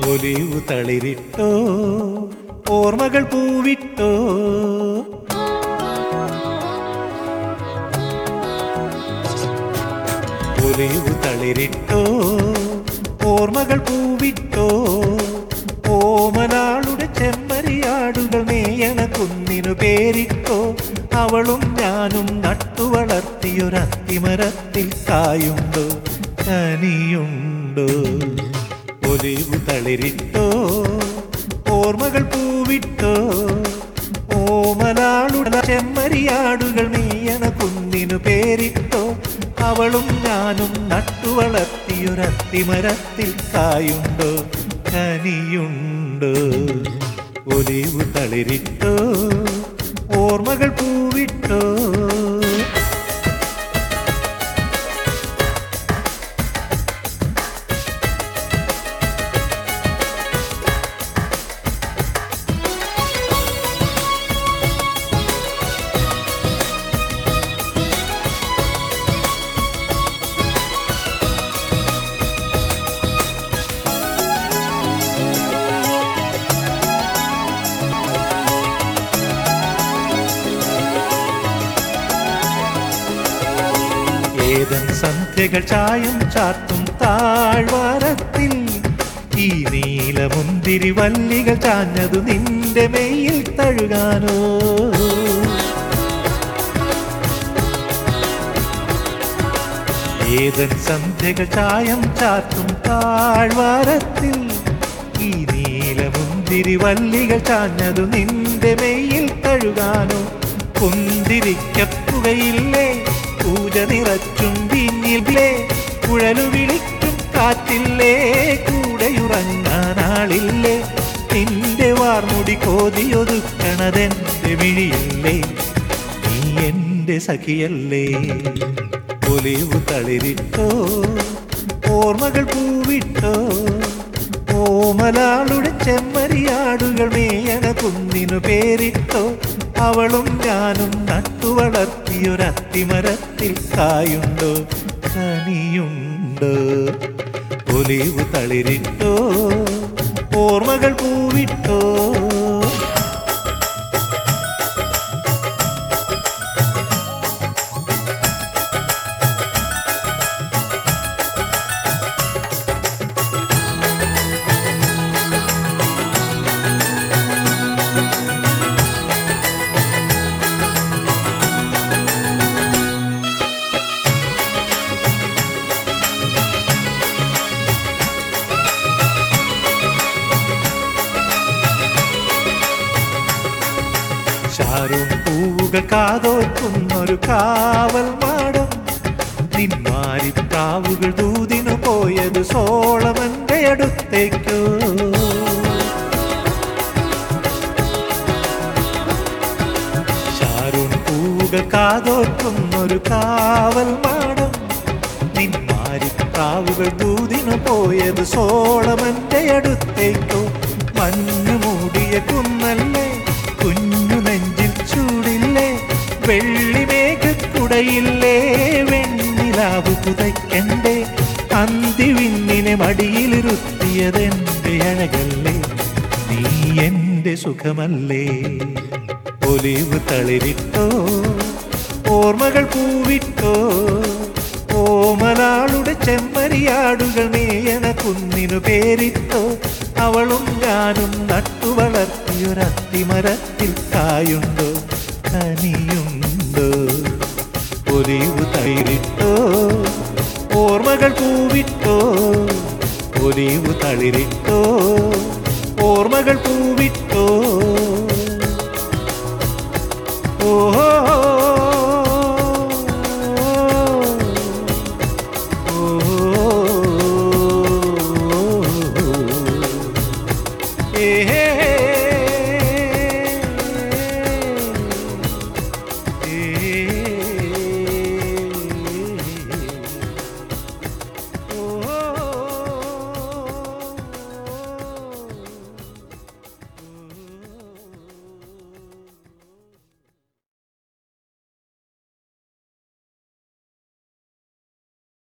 olive തളിരിട്ടോ ഓർമ്മകൾ പൂവിട്ടോ olive തളിരിട്ടോ ഓർമ്മകൾ പൂവിട്ടോ ഓമനാളുടെ ചെമ്മരിയാടുകൾ മേയണ കുന്നിനു പേരിട്ടോ അവളും ഞാനും നട്ടുവളർത്തിയൊരത്തിമരത്തിൽ കായുണ്ടോ കനിയുണ്ടോ ഒലിവു തളിരിട്ടോ ഓർമ്മകൾ പൂവിട്ടോ ഓമനാളുടെ ചെമ്മരിയാടുകൾ മേയണ കുന്നിനു പേരിട്ടോ അവളും ഞാനും നട്ടുവളർത്തിയൊരത്തിമരത്തിൽ കായുണ്ടോ കനിയുണ്ടോ ഒലിവു തളിരിട്ടോ ഓർമ്മകൾ പൂവിട്ടോ ഏതൻ സന്ധ്യകൾ ചായം ചാത്തും താഴ്വാരത്തിൽ ഈ നീലമുന്തിരി വല്ലികൾ ചാഞ്ഞതു നിന്റെ മെയ്യിൽ തഴുകാനോ ഏതൻ സന്ധ്യകൾ ചായം ചാത്തും താഴ്വാരത്തിൽ ഈ നീലമുന്തിരി വല്ലികൾ ചാഞ്ഞതു നിന്റെ മെയ്യിൽ തഴുകാനോ കുന്തിരിക്കപ്പുകയില്ലേ പൂജ നിറച്ചും വിഞ്ഞില്ലേ കുഴലു വിളിക്കും കാറ്റില്ലേ കൂടെയുറങ്ങാനാളില്ലേ നിന്റെ വാർമുടി കോതിയൊതുക്കണതെന്റെ വിഴിയില്ലേ നീ എന്റെ സഖിയല്ലേ ഒലിവു തളിരിട്ടോ ഓർമ്മകൾ പൂവിട്ടോ ഓമലാളുടെ ചെമ്മരിയാടുകൾ മേയണ കുന്നിനു പേരിട്ടോ അവളും ഞാനും നട്ടുവളർത്തിയൊരത്തിമരത്തിൽ കായുണ്ടോ കനിയുണ്ടോ ഒലിവു തളിരിട്ടോ ഓർമ്മകൾ പൂവിട്ടോ ചാരും പൂവുകൾ കാതോർക്കുന്നൊരു കാവൽ മാടം നിന്മാരി പ്രാവുകൾ ദൂതിനു പോയത് സോളമന്റെ അടുത്തേക്കോ ചാരും പൂവുകൾ കാതോർക്കുന്നൊരു കാവൽ മാടം നിന്മാരി പ്രാവുകൾ ദൂതിനു പോയത് സോളമന്റെ അടുത്തേക്കോ മഞ്ഞു മൂടിയ കുന്നല്ലേ കുഞ്ഞു നെഞ്ചിൽ ചൂടില്ലേ വെള്ളിമേഘക്കുടയില്ലേ വെണ്ണിലാവ് പുതയ്ക്കണ്ടേ അന്തിവിന്നിനെ മടിയിലിരുത്തിയതെന്റെ അഴകല്ലേ നീ എന്റെ സുഖമല്ലേ ഒലിവ് തളിരിട്ടോ ഓർമ്മകൾ പൂവിട്ടോ ഓമനാളുടെ ചെമ്മരിയാടുകൾ മേയണ കുന്നിനു പേരിട്ടോ അവളും ഞാനും നട്ടുവളർത്തിയൊരത്തിമരത്തിൽ കായുണ്ടോ കനിയുണ്ടോ ഒലിവ് തളിരിട്ടോ ഓർമ്മകൾ പൂവിട്ടോ ഒലിവ് തളിരിട്ടോ ഓർമ്മകൾ പൂവിട്ടോ ഓഹോ ഓ